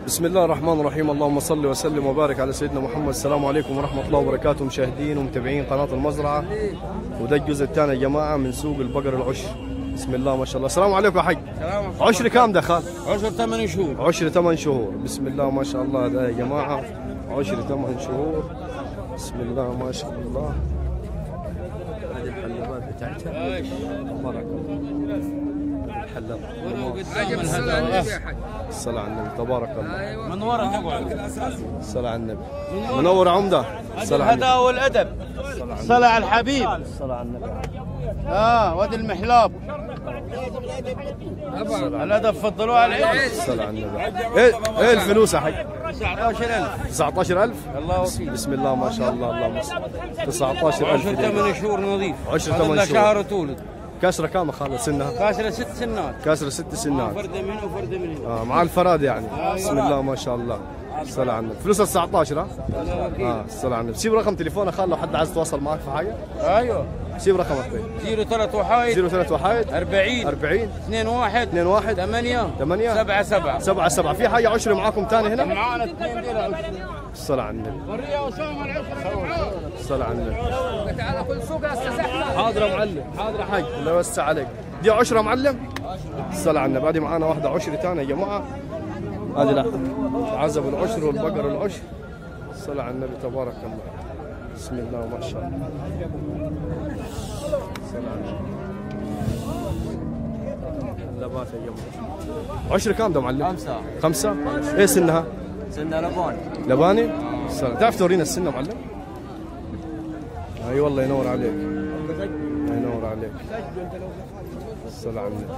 بسم الله الرحمن الرحيم اللهم صل وسلم وبارك على سيدنا محمد السلام عليكم ورحمة الله وبركاته مشاهدين ومتابعين قناة المزرعة وده الجزء الثاني يا جماعة من سوق البقر العشر بسم الله ما شاء الله السلام عليكم يا حاج سلام عشر كام دخل عشر ثمان شهور عشر ثمان شهور بسم الله ما شاء الله ده يا جماعة عشر ثمان شهور بسم الله ما شاء الله هذه الحلبات بتاعتها تبارك الله الحلب قدام الهداوة الصلاة على النبي تبارك الله من ورا تقعد الصلاة على النبي منور عمدة الصلاة على النبي الهداوة والأدب صلى على الحبيب الصلاة على النبي اه وادي المحلاب الأدب فضلوه على العيون الصلاة على النبي ايه ايه الفلوس يا حي 19000 19000 الله وفيك بسم الله ما شاء الله اللهم صل 19000 عشر جنيه. ثمان شهور نظيف عشر هذا ثمان لا شهور. شهر وتولد كاسرة كام يا خالد سنها؟ كاسرة ست سنات كاسرة ست سنات فردة من هنا وفردة من هنا اه مع الفراد يعني بسم الله ما شاء الله الصلاة على النبي فلوسها 19 ها؟ الله وكيل. اه الصلاة على النبي سيب رقم تليفونك خالد لو حد عايز يتواصل معك في حاجة ايوه سيب رقمك طيب زيرو ثلاث وحايد 03 وحايد 40 40 اثنين واحد 2 1 ثمانية 8 سبعة سبعة 7 7 في حاجة عشرة معاكم ثاني هنا؟ معانا اثنين دينا عشر الصلاة على النبي وريها وسام العشر الصلاة على النبي تعال كل سوق هسه زحمة حاضر يا معلم حاضر يا حاج الله يوسع عليك دي عشرة يا معلم الصلاة على النبي هذه معانا واحدة عشرة ثانية يا جماعة هذه لا عزب العشر والبقر العشر الصلاة على النبي تبارك الله بسم الله ما شاء الله الصلاة على النبي اللبات يا جماعة عشرة كام ده معلم؟ خمسة خمسة؟ ايه سنها؟ سنة لبون لباني؟ الصلاة تعرف تورينا السن يا معلم؟ اي والله ينور عليك ينور عليك الصلاة على النبي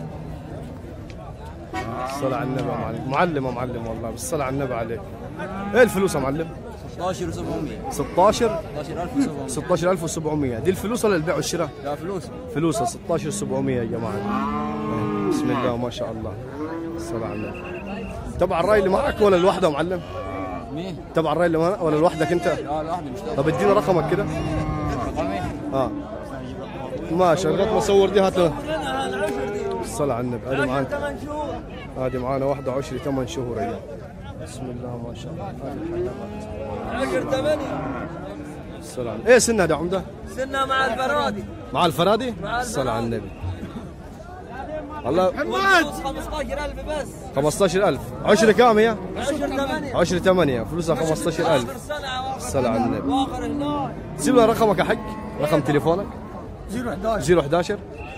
الصلاة على النبي يا معلم معلم يا معلم والله بالصلاة على النبي عليك ايه الفلوس يا معلم 16 و700 16 16700 16700 دي الفلوس ولا البيع والشراء لا فلوس فلوسها 16700 يا جماعة بسم الله ما شاء الله الصلاة على النبي تبع الراي اللي معك ولا الوحدة يا معلم مين؟ تبع الراي اللي معك ولا لوحدك انت لا لوحدي مش طب ادينا رقمك كده رقمي اه ماشي لغايه ما اصور دي هات الصلاة على النبي هذه معانا هذه معانا واحدة عشرة ثمان شهور ايام بسم الله ما شاء الله هذه الحلقات. الصلاة على النبي. ايه سنها ده عمده؟ سنة مع البرادي مع الفرادي؟ الصلاة على النبي الله والفلوس 15000 بس 15000 عشرة كام هي؟ 10 8 عشرة ثمانية فلوسها 15000 سنة الصلاة على النبي واخر هناك سيب لنا رقمك يا حق رقم تليفونك 011 011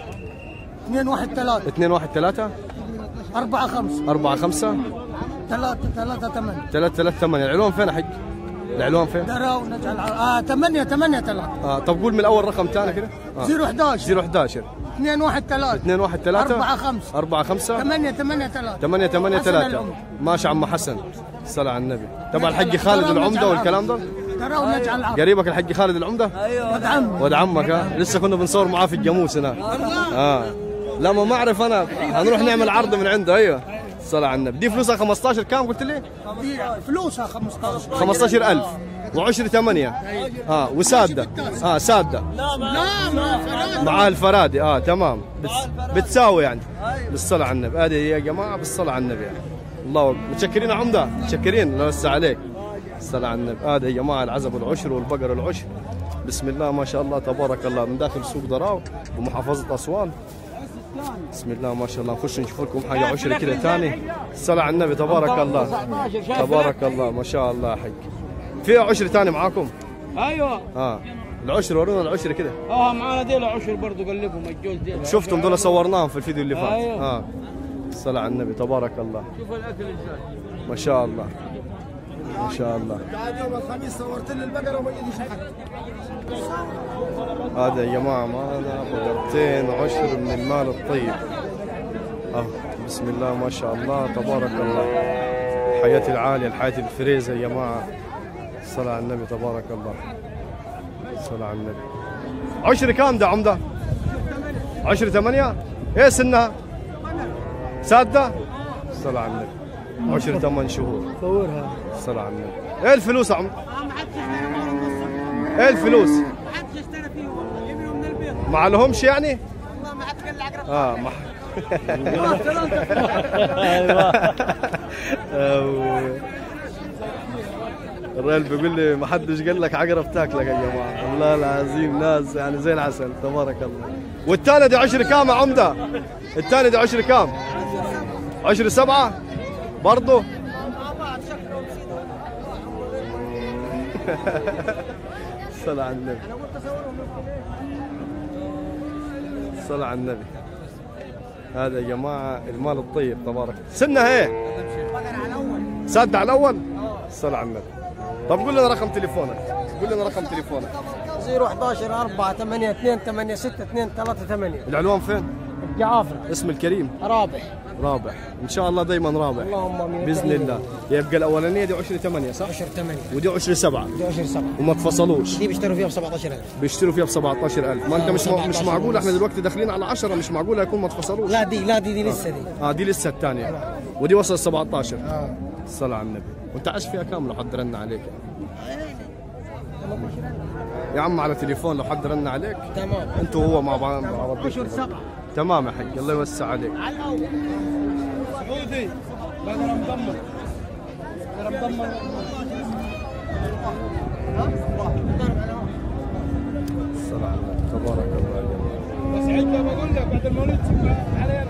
213 213 4 5 4 5 3 3 8 3 3 8 العلوم فين يا حق؟ العلوم فين؟ درا ونجعل اه 8 8 3 آه طب قول من الاول رقم ثاني كده آه. 011 011 2 1 3 2 1 3 4 5 4 5 8 8 3 8 8 حسن 3 العمر. ماشي عم حسن الصلاة على النبي تبع الحج خالد العمدة والكلام ده درا ونجعل العرب قريبك الحج خالد العمدة ولد عم ولد عمك ها لسه كنا بنصور معاه في الجاموس هناك اه لا ما ما اعرف انا هنروح نعمل عرض من عنده ايوه الصلاة على النبي دي فلوسها 15 كام قلت لي؟ دي فلوسها 15 15000 وعشر ثمانية اه وسادة اه سادة لا ما فراد مع الفرادي اه تمام بتس بتساوي يعني بالصلاة على النبي هذه يا جماعة بالصلاة على النبي يعني الله أكبر. متشكرين يا عمدة متشكرين الله يوسع عليك الصلاة على النبي هذا يا جماعة العزب العشر والبقر العشر بسم الله ما شاء الله تبارك الله من داخل سوق ضراو بمحافظة أسوان بسم الله ما شاء الله نخش نشوف لكم حاجة عشرة كده ثاني الصلاة على النبي تبارك الله تبارك الله ما شاء الله يا حق في عشر ثاني معاكم ايوه اه العشر ورونا العشر كده اه معانا ديل عشر برضه قلبهم الجوز ديل شفتم دول صورناهم في الفيديو اللي فات أيوة. اه الصلاة على النبي تبارك الله شوف الاكل ازاي ما شاء الله ما شاء الله قاعد يوم الخميس صورت لي البقره وما يجيش حد هذا يا جماعة معنا بقرتين عشر من المال الطيب اه بسم الله ما شاء الله تبارك الله الحياة العالية الحياة الفريزة يا جماعة الصلاة على النبي تبارك الله الصلاة على النبي عشر كام ده عمدة عشر ثمانية ايه سنها سادة الصلاة على النبي عشر ثمان شهور صورها الصلاة على النبي ايه الفلوس يا عم ايه الفلوس حدش اشترى فيه يبنوا من البيت ما لهمش يعني والله ما حد قال لي عقرب اه ما أو- الراجل بيقول لي ما حدش قال لك عقرب تاكلك يا جماعه والله العظيم ناس يعني زي العسل تبارك الله والثاني دي عشر كام يا عمده الثاني دي عشر كام عشر سبعة برضه صلى على النبي صلى على النبي هذا يا جماعة المال الطيب تبارك سنة هي سد على الأول صلى على النبي طب قول لنا رقم تليفونك قول لنا رقم تليفونك 011 4 8 2 8 6 2 3 8 العنوان فين جعافر اسم الكريم رابح رابح ان شاء الله دايما رابح اللهم امين باذن الله يبقى الاولانيه دي 10 8 صح 10 8 ودي 10 7 11 7 وما تفصلوش دي بيشتروا فيها ب 17000 بيشتروا فيها ب 17000 ما انت مش مش 17 معقول احنا دلوقتي داخلين على 10 مش معقول يكون ما تفصلوش لا دي لا دي دي لسه دي اه دي لسه الثانيه ودي وصل 17 اه الصلاة على النبي وانت عايش فيها كام لو حد رن عليك يا عم على تليفون لو حد رن عليك تمام انت وهو مع بعض مع بعض 10 7 تمام يا حق الله يوسع عليك سعودي بدر مدمر بدر مدمر الصلاة على النبي تبارك الله يا جماعة. بس عدة بقول لك بعد المولد تسمع علينا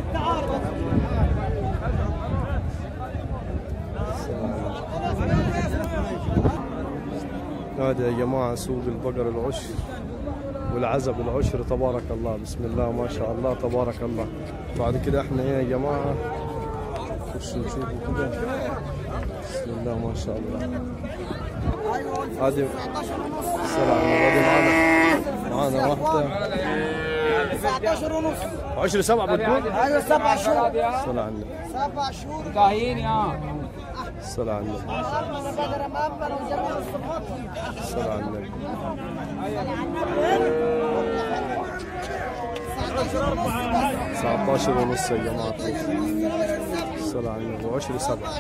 هذا يا جماعة سوق البقر العشر والعزب العشر تبارك الله بسم الله ما شاء الله تبارك الله بعد كده احنا ايه يا جماعة خش نشوف كده بسم الله ما شاء الله هذه السلام هذه معانا معانا واحدة 19 ونص 10 سبعة بتقول ايوه سبع شهور الصلاة على النبي سبع شهور كاهين يا الصلاة على النبي انا بدر مأمر وجمال الصبح الصلاة على النبي 19 ونص يا جماعة الصلاة على النبي و10 سبعة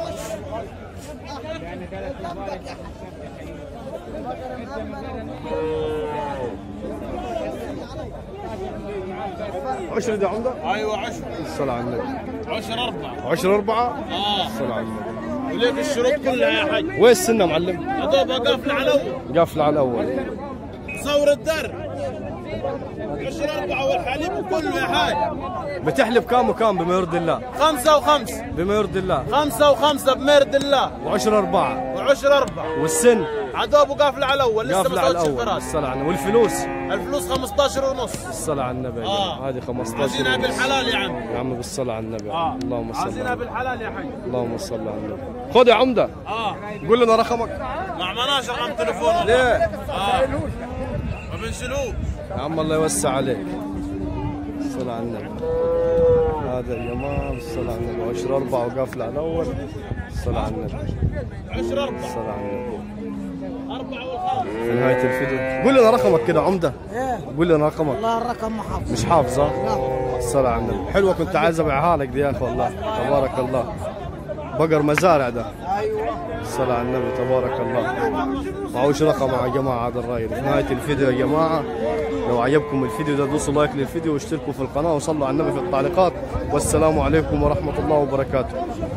عشرة دي عمدة؟ ايوه 10 الصلاة على النبي 10 4 عشرة أربعة اه الصلاة على النبي وليك الشروط كلها يا حاج وين السنة معلم؟ هذول قافل على اول قافلة على الأول صور الدر 10 4 والحليب كله يا حاج بتحلب كام وكام بما يرضي الله خمسة وخمس بما يرضي الله خمسة وخمسة بمرد الله وعشرة أربعة وعشر أربعة والسن عدوب قافل على الأول لسه قافلة ما على سوتش الأول الفراس الصلاة على النبي والفلوس الفلوس 15 ونص الصلاة على النبي يا آه. جماعة. هذه 15 عايزينها ونص. بالحلال يا عم يا عم بالصلاة على النبي اه اللهم صل عايزينها على بالحلال يا حاج اللهم صل على النبي خذ يا عمدة اه قول لنا رقمك ما عملناش رقم تليفون والله. ليه اه ما بنشيلوه يا عم الله يوسع عليك الصلاة على النبي هذا يا جماعة الصلاة على النبي عشر أربعة وقافلة على الأول الصلاة على النبي 10 4 الصلاة على النبي أربعة والخامس في نهاية الفيديو قول لنا رقمك كده عمدة ايه قول لنا رقمك والله الرقم محافظ مش حافظة الصلاة على النبي حلوة كنت عايز أبيعها لك دي يا أخي والله تبارك الله بقر مزارع ده ايوه الصلاة على النبي تبارك الله معوش رقم يا جماعة هذا الراجل في نهاية الفيديو يا جماعة لو عجبكم الفيديو ده دوسوا لايك للفيديو واشتركوا في القناة وصلوا على النبي في التعليقات والسلام عليكم ورحمة الله وبركاته